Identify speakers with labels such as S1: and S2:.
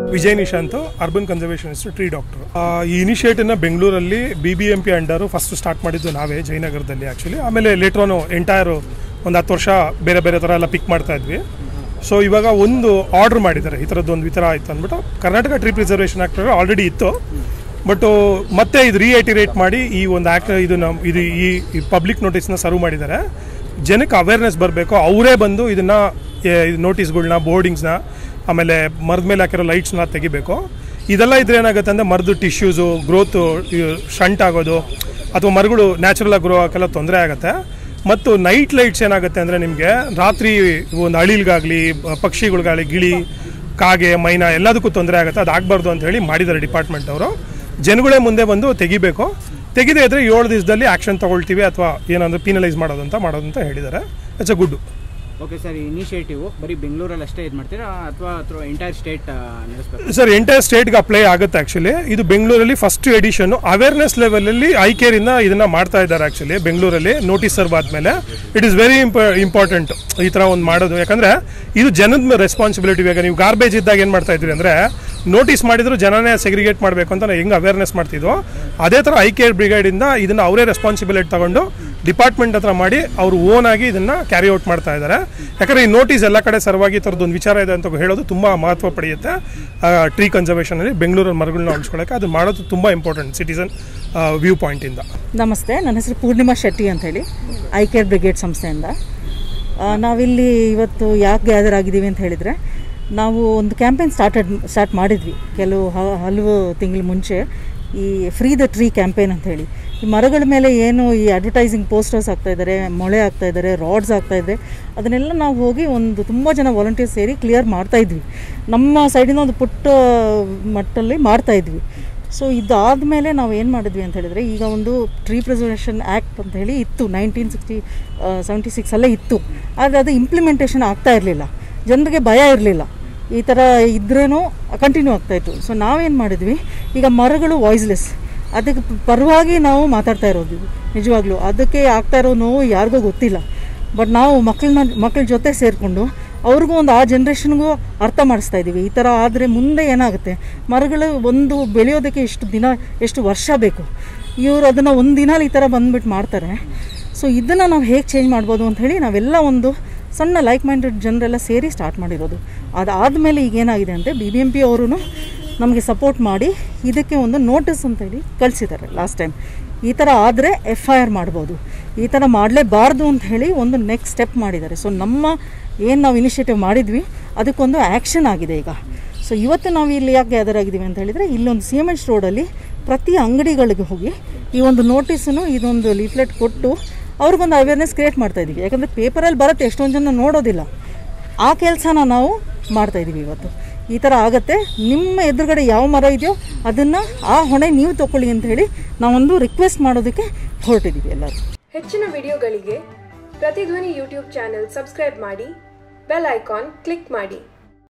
S1: Vijay Nishant urban conservationist tree doctor ಈ ಇನಿಷಿಯೇಟಿವ್ನ ಬೆಂಗಳೂರಲ್ಲಿ B B M P under first start ಮಾಡಿದ್ದು ನಾವೇ ಜಯನಗರದಲ್ಲಿ ಆ್ಯಕ್ಚುಲಿ ಆಮೇಲೆ ಲೇಟ್ರೋನು ಎಂಟೈರು ಒಂದು ಹತ್ತು ವರ್ಷ ಬೇರೆ ಬೇರೆ ಥರ ಎಲ್ಲ ಪಿಕ್ ಮಾಡ್ತಾ ಇದ್ವಿ ಸೊ ಇವಾಗ ಒಂದು ಆರ್ಡರ್ ಮಾಡಿದ್ದಾರೆ ಈ ಥರದ್ದು ಒಂದು ಈ ಥರ ಆಯ್ತು ಅಂದ್ಬಿಟ್ಟು Karnataka tree preservation act already ಇತ್ತು ಬಟ್ ಮತ್ತೆ ಇದು ರೀಐಟಿರೇಟ್ ಮಾಡಿ ಈ ಒಂದು ಆ್ಯಕ್ಟ್ ಇದು ನಮ್ಮ ಇದು ಈ ಪಬ್ಲಿಕ್ ನೋಟಿಸ್ನ ಸರ್ವ್ ಮಾಡಿದ್ದಾರೆ ಜನಕ್ಕೆ ಅವೇರ್ನೆಸ್ ಬರಬೇಕು ಅವರೇ ಬಂದು ಇದನ್ನ ನೋಟಿಸ್ಗಳ್ನ ಬೋರ್ಡಿಂಗ್ಸ್ನ ಆಮೇಲೆ ಮರದ ಮೇಲೆ ಹಾಕಿರೋ ಲೈಟ್ಸ್ನ ತೆಗಿಬೇಕು ಇದೆಲ್ಲ ಇದ್ರೆ ಏನಾಗುತ್ತೆ ಅಂದರೆ ಮರದ ಟಿಶ್ಯೂಸು ಗ್ರೋತು ಶಂಟ್ ಆಗೋದು ಅಥವಾ ಮರಗಳು ನ್ಯಾಚುರಲ್ ಆಗಿ ಗ್ರೋ ಆಗೋಕ್ಕೆಲ್ಲ ತೊಂದರೆ ಆಗುತ್ತೆ ಮತ್ತು ನೈಟ್ ಲೈಟ್ಸ್ ಏನಾಗುತ್ತೆ ಅಂದರೆ ನಿಮಗೆ ರಾತ್ರಿ ಒಂದು ಅಳಿಲ್ಗಾಗಲಿ ಪಕ್ಷಿಗಳಿಗಾಗಲಿ ಗಿಳಿ ಕಾಗೆ ಮೈನಾ ಎಲ್ಲದಕ್ಕೂ ತೊಂದರೆ ಆಗುತ್ತೆ ಅದು ಆಗಬಾರ್ದು ಅಂತ ಹೇಳಿ ಮಾಡಿದ್ದಾರೆ ಡಿಪಾರ್ಟ್ಮೆಂಟ್ ಅವರು ಜನಗಳೇ ಮುಂದೆ ಬಂದು ತೆಗಿಬೇಕು ತೆಗೆದೇ ಇದ್ರೆ ಏಳು ದಿವಸದಲ್ಲಿ ಆ್ಯಕ್ಷನ್ ತಗೊಳ್ತೀವಿ ಅಥವಾ ಏನಂದ್ರೆ ಪೀನಲೈಸ್ ಮಾಡೋದು ಅಂತ ಮಾಡೋದು ಅಂತ ಹೇಳಿದ್ದಾರೆ it's a good
S2: okay sir initiative ಬರೀ ಬೆಂಗಳೂರಲ್ಲಿ ಅಷ್ಟೇ ಇದು ಮಾಡ್ತೀರಾ ಅಥವಾ ಅಥವಾ ಎಂಟೈರ್ ಸ್ಟೇಟ್ ನಡೆಸ್ಬೇಕು
S1: ಸರ್ ಎಂಟೈರ್ ಸ್ಟೇಟ್ಗೆ ಅಪ್ಲೈ ಆಗುತ್ತೆ ಆ್ಯಕ್ಚುಲಿ ಇದು ಬೆಂಗಳೂರಲ್ಲಿ ಫಸ್ಟ್ ಎಡಿಷನ್ ಅವೇರ್ನೆಸ್ ಲೆವೆಲಲ್ಲಿ ಐ ಕೇರಿಂದ ಇದನ್ನ ಮಾಡ್ತಾ ಇದ್ದಾರೆ ಆ್ಯಕ್ಚುಲಿ ಬೆಂಗಳೂರಲ್ಲಿ ನೋಟಿಸ್ ಸರ್ವ್ ಆದಮೇಲೆ ಇಟ್ ಇಸ್ ವೆರಿ ಇಂಪ ಇಂಪಾರ್ಟೆಂಟ್ ಈ ಥರ ಒಂದು ಮಾಡೋದು ಯಾಕಂದರೆ ಇದು ಜನದ ರೆಸ್ಪಾನ್ಸಿಬಿಲಿಟಿ ಇವಾಗ ನೀವು ಗಾರ್ಬೇಜ್ ಇದ್ದಾಗ ಏನು ಮಾಡ್ತಾ ಇದ್ರಿ ಅಂದರೆ ನೋಟಿಸ್ ಮಾಡಿದ್ರು ಜನನೇ ಸೆಗ್ರಿಗೇಟ್ ಮಾಡಬೇಕು ಅಂತ ನಾವು ಹೆಂಗೆ ಅವೇರ್ನೆಸ್ ಮಾಡ್ತಿದ್ವೋ ಅದೇ ಥರ ಐ ಕೇರ್ ಬ್ರಿಗೇಡಿಂದ ಇದನ್ನು ಅವರೇ ರೆಸ್ಪಾನ್ಸಿಬಿಲಿಟಿ ತಗೊಂಡು ಡಿಪಾರ್ಟ್ಮೆಂಟ್ ಹತ್ರ ಮಾಡಿ ಅವರು ಓನ್ ಆಗಿ ಇದನ್ನು ಕ್ಯಾರಿ ಔಟ್ ಮಾಡ್ತಾ ಇದ್ದಾರೆ ಯಾಕಂದರೆ ಈ ನೋಟಿಸ್ ಎಲ್ಲ ಕಡೆ ಸರ್ವಾಗಿ ಈ ಥರದ್ದು ಒಂದು ವಿಚಾರ ಇದೆ ಅಂತ ಹೇಳೋದು ತುಂಬ ಮಹತ್ವ ಪಡೆಯುತ್ತೆ ಟ್ರೀ ಕನ್ಸರ್ವೇಷನಲ್ಲಿ ಬೆಂಗಳೂರಲ್ಲಿ ಮರಗಳನ್ನ ಉಳಿಸ್ಕೊಳ್ಳೋಕೆ ಅದು ಮಾಡೋದು ತುಂಬ ಇಂಪಾರ್ಟೆಂಟ್ ಸಿಟಿಸನ್ ವ್ಯೂ ಪಾಯಿಂಟಿಂದ
S3: ನಮಸ್ತೆ ನನ್ನ ಹೆಸರು ಪೂರ್ಣಿಮಾ ಶೆಟ್ಟಿ ಅಂತ ಹೇಳಿ ಐ ಕೇರ್ ಬ್ರಿಗೇಡ್ ಸಂಸ್ಥೆಯಿಂದ ಆ, ನಾವಿಲ್ಲಿ ಇವತ್ತು ಯಾಕೆ ಗ್ಯಾದರ್ ಆಗಿದ್ದೀವಿ ಅಂತ ಹೇಳಿದರೆ ನಾವು ಒಂದು ಕ್ಯಾಂಪೇನ್ ಸ್ಟಾರ್ಟೆಡ್ ಸ್ಟಾರ್ಟ್ ಮಾಡಿದ್ವಿ ಕೆಲವು ಹ- ಹಲವು ತಿಂಗಳ ಮುಂಚೆ ಈ ಫ್ರೀ ದ ಟ್ರೀ ಕ್ಯಾಂಪೇನ್ ಅಂತ ಹೇಳಿ ಈ ಮರಗಳ ಮೇಲೆ ಏನು ಈ ಅಡ್ವರ್ಟೈಸಿಂಗ್ ಪೋಸ್ಟರ್ಸ್ ಆಗ್ತಾ ಇದ್ದಾರೆ ಮೊಳೆ ಆಗ್ತಾ ಇದ್ದಾರೆ ರಾಡ್ಸ್ ಆಗ್ತಾ ಇದೆ ಅದನ್ನೆಲ್ಲ ನಾವು ಹೋಗಿ ಒಂದು ತುಂಬ ಜನ ವಾಲಂಟಿಯರ್ಸ್ ಸೇರಿ ಕ್ಲಿಯರ್ ಮಾಡ್ತಾ ಇದ್ವಿ ನಮ್ಮ ಸೈಡಿಂದ ಒಂದು ಪುಟ್ಟ ಮಟ್ಟಲ್ಲಿ ಮಾಡ್ತಾ ಇದ್ವಿ ಸೊ ಇದಾದಮೇಲೆ ನಾವು ಏನು ಮಾಡಿದ್ವಿ ಅಂತ ಹೇಳಿದರೆ ಈಗ ಒಂದು ಟ್ರೀ ಪ್ರಿಸರ್ವೇಷನ್ ಆ್ಯಕ್ಟ್ ಅಂತ ಹೇಳಿ ಇತ್ತು ನೈನ್ಟೀನ್ ಸಿಕ್ಸ್ಟಿ ಸೆವೆಂಟಿ ಸಿಕ್ಸಲ್ಲೇ ಇತ್ತು ಆದರೆ ಅದು ಇಂಪ್ಲಿಮೆಂಟೇಷನ್ ಆಗ್ತಾ ಇರಲಿಲ್ಲ ಜನರಿಗೆ ಭಯ ಇರಲಿಲ್ಲ ಈ ಥರ ಇದ್ರೇನೂ ಕಂಟಿನ್ಯೂ ಆಗ್ತಾಯಿತ್ತು ಸೊ ನಾವೇನು ಮಾಡಿದ್ವಿ ಈಗ ಮರಗಳು ವಾಯ್ಸ್ಲೆಸ್ ಅದಕ್ಕೆ ಪರವಾಗಿ ನಾವು ಮಾತಾಡ್ತಾ ಇರೋದು ನಿಜವಾಗ್ಲೂ ಅದಕ್ಕೆ ಆಗ್ತಾ ಇರೋ ನೋವು ಯಾರಿಗೂ ಗೊತ್ತಿಲ್ಲ ಬಟ್ ನಾವು ಮಕ್ಕಳನ್ನ ಮಕ್ಕಳ ಜೊತೆ ಸೇರಿಕೊಂಡು ಅವ್ರಿಗೂ ಒಂದು ಆ ಜನ್ರೇಷನ್ಗೂ ಅರ್ಥ ಮಾಡಿಸ್ತಾ ಇದ್ದೀವಿ ಈ ಥರ ಆದರೆ ಮುಂದೆ ಏನಾಗುತ್ತೆ ಮರಗಳು ಒಂದು ಬೆಳೆಯೋದಕ್ಕೆ ಎಷ್ಟು ದಿನ ಎಷ್ಟು ವರ್ಷ ಬೇಕು ಇವರು ಅದನ್ನು ಒಂದು ದಿನ ಈ ಥರ ಬಂದ್ಬಿಟ್ಟು ಮಾಡ್ತಾರೆ ಸೊ ಇದನ್ನು ನಾವು ಹೇಗೆ ಚೇಂಜ್ ಮಾಡ್ಬೋದು ಅಂತ ಹೇಳಿ ನಾವೆಲ್ಲ ಒಂದು ಸಣ್ಣ ಲೈಕ್ ಮೈಂಡೆಡ್ ಜನರೆಲ್ಲ ಸೇರಿ ಸ್ಟಾರ್ಟ್ ಮಾಡಿರೋದು ಅದಾದಮೇಲೆ ಈಗ ಏನಾಗಿದೆ ಅಂದರೆ ಬಿ ಬಿ ಎಂ ಪಿ ಅವರು ನಮಗೆ ಸಪೋರ್ಟ್ ಮಾಡಿ ಇದಕ್ಕೆ ಒಂದು ನೋಟಿಸ್ ಅಂತ ಹೇಳಿ ಕಳಿಸಿದ್ದಾರೆ ಲಾಸ್ಟ್ ಟೈಮ್ ಈ ಥರ ಆದರೆ ಎಫ್ ಐ ಆರ್ ಮಾಡ್ಬೋದು ಈ ಥರ ಮಾಡಲೇಬಾರ್ದು ಅಂತ ಹೇಳಿ ಒಂದು ನೆಕ್ಸ್ಟ್ ಸ್ಟೆಪ್ ಮಾಡಿದ್ದಾರೆ ಸೊ ನಮ್ಮ ಏನು ನಾವು ಇನಿಷಿಯೇಟಿವ್ ಮಾಡಿದ್ವಿ ಅದಕ್ಕೊಂದು ಆ್ಯಕ್ಷನ್ ಆಗಿದೆ ಈಗ ಸೊ ಇವತ್ತು ನಾವು ಇಲ್ಲಿ ಯಾಕೆ ಗ್ಯಾದರ್ ಆಗಿದ್ದೀವಿ ಅಂತ ಹೇಳಿದರೆ ಇಲ್ಲೊಂದು ಸಿ ಎಮ್ ಎಚ್ ರೋಡಲ್ಲಿ ಪ್ರತಿ ಅಂಗಡಿಗಳಿಗೆ ಹೋಗಿ ಈ ಒಂದು ನೋಟಿಸನ್ನು ಇದೊಂದು ಲೀಫ್ಲೆಟ್ ಕೊಟ್ಟು ಅವ್ರಿಗೊಂದು ಅವೇರ್ನೆಸ್ ಕ್ರಿಯೇಟ್ ಮಾಡ್ತಾ ಇದ್ದೀವಿ ಯಾಕಂದರೆ ಪೇಪರಲ್ಲಿ ಬರುತ್ತೆ ಎಷ್ಟೊಂದು ಜನ ನೋಡೋದಿಲ್ಲ ಆ ಕೆಲಸನ ನಾವು ಮಾಡ್ತಾ ಇದ್ದೀವಿ ಇವತ್ತು ಈ ಥರ ಆಗತ್ತೆ ನಿಮ್ಮ ಎದುರುಗಡೆ ಯಾವ ಮರ ಇದೆಯೋ ಅದನ್ನು ಆ ಹೊಣೆ ನೀವು ತಗೊಳ್ಳಿ ಅಂತ ಹೇಳಿ ನಾವೊಂದು ರಿಕ್ವೆಸ್ಟ್ ಮಾಡೋದಕ್ಕೆ ಹೊರಟಿದ್ದೀವಿ ಎಲ್ಲರೂ
S4: ಹೆಚ್ಚಿನ ವಿಡಿಯೋಗಳಿಗೆ ಪ್ರತಿಧ್ವನಿ ಯೂಟ್ಯೂಬ್ ಚಾನೆಲ್ ಸಬ್ಸ್ಕ್ರೈಬ್ ಮಾಡಿ ಬೆಲ್ ಐಕಾನ್ ಕ್ಲಿಕ್ ಮಾಡಿ